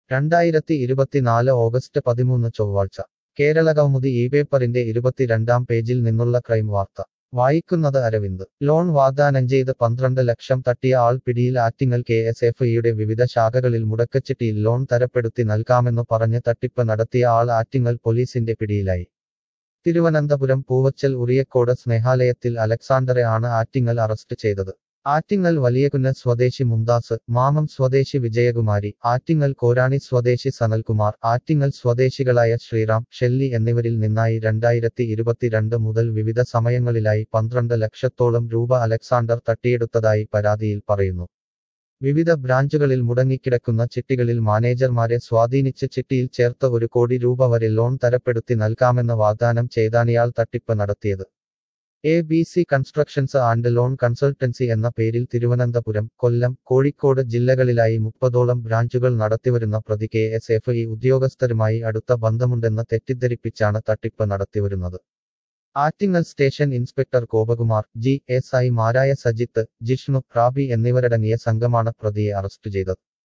രണ്ടായിരത്തി ഇരുപത്തിനാല് ഓഗസ്റ്റ് പതിമൂന്ന് ചൊവ്വാഴ്ച കേരളകൗമുദി ഈ പേപ്പറിന്റെ ഇരുപത്തിരണ്ടാം പേജിൽ നിന്നുള്ള ക്രൈം വാർത്ത വായിക്കുന്നത് അരവിന്ദ് ലോൺ വാഗ്ദാനം ചെയ്ത് പന്ത്രണ്ട് ലക്ഷം തട്ടിയ ആൾ പിടിയിൽ ആറ്റിങ്ങൽ കെ എസ് എഫ് ഇയുടെ വിവിധ ശാഖകളിൽ മുടക്കച്ചിട്ടിയിൽ ലോൺ തരപ്പെടുത്തി നൽകാമെന്നു പറഞ്ഞ് തട്ടിപ്പ് നടത്തിയ ആൾ ആറ്റിങ്ങൽ പോലീസിന്റെ പിടിയിലായി തിരുവനന്തപുരം പൂവച്ചൽ ഉറിയക്കോട് സ്നേഹാലയത്തിൽ അലക്സാണ്ടറെ ആണ് ആറ്റിങ്ങൽ അറസ്റ്റ് ചെയ്തത് ആറ്റിങ്ങൽ വലിയകുന്ന് സ്വദേശി മുംതാസ് മാമം സ്വദേശി വിജയകുമാരി ആറ്റിങ്ങൽ കോരാണി സ്വദേശി സനൽകുമാർ ആറ്റിങ്ങൽ സ്വദേശികളായ ശ്രീറാം ഷെല്ലി എന്നിവരിൽ നിന്നായി രണ്ടായിരത്തി ഇരുപത്തിരണ്ട് മുതൽ വിവിധ സമയങ്ങളിലായി പന്ത്രണ്ട് ലക്ഷത്തോളം രൂപ അലക്സാണ്ടർ തട്ടിയെടുത്തതായി പരാതിയിൽ പറയുന്നു വിവിധ ബ്രാഞ്ചുകളിൽ മുടങ്ങിക്കിടക്കുന്ന ചിട്ടികളിൽ മാനേജർമാരെ സ്വാധീനിച്ച് ചിട്ടിയിൽ ചേർത്ത് ഒരു കോടി രൂപ വരെ ലോൺ തരപ്പെടുത്തി നൽകാമെന്ന് വാഗ്ദാനം ചെയ്താണിയാൾ തട്ടിപ്പ് നടത്തിയത് A B C constructions and loan consultancy എന്ന പേരിൽ തിരുവനന്തപുരം കൊല്ലം കോഴിക്കോട് ജില്ലകളിലായി മുപ്പതോളം ബ്രാഞ്ചുകൾ നടത്തിവരുന്ന പ്രതി കെ എസ് എഫ് ഇ ഉദ്യോഗസ്ഥരുമായി അടുത്ത ബന്ധമുണ്ടെന്ന് തെറ്റിദ്ധരിപ്പിച്ചാണ് തട്ടിപ്പ് നടത്തിവരുന്നത് Attingal station inspector Gopakumar G S I മാരായ സജിത്ത് ജിഷ്ണു റാബി എന്നിവരടങ്ങിയ സംഘമാണ് പ്രതിയെ അറസ്റ്റ് ചെയ്തത്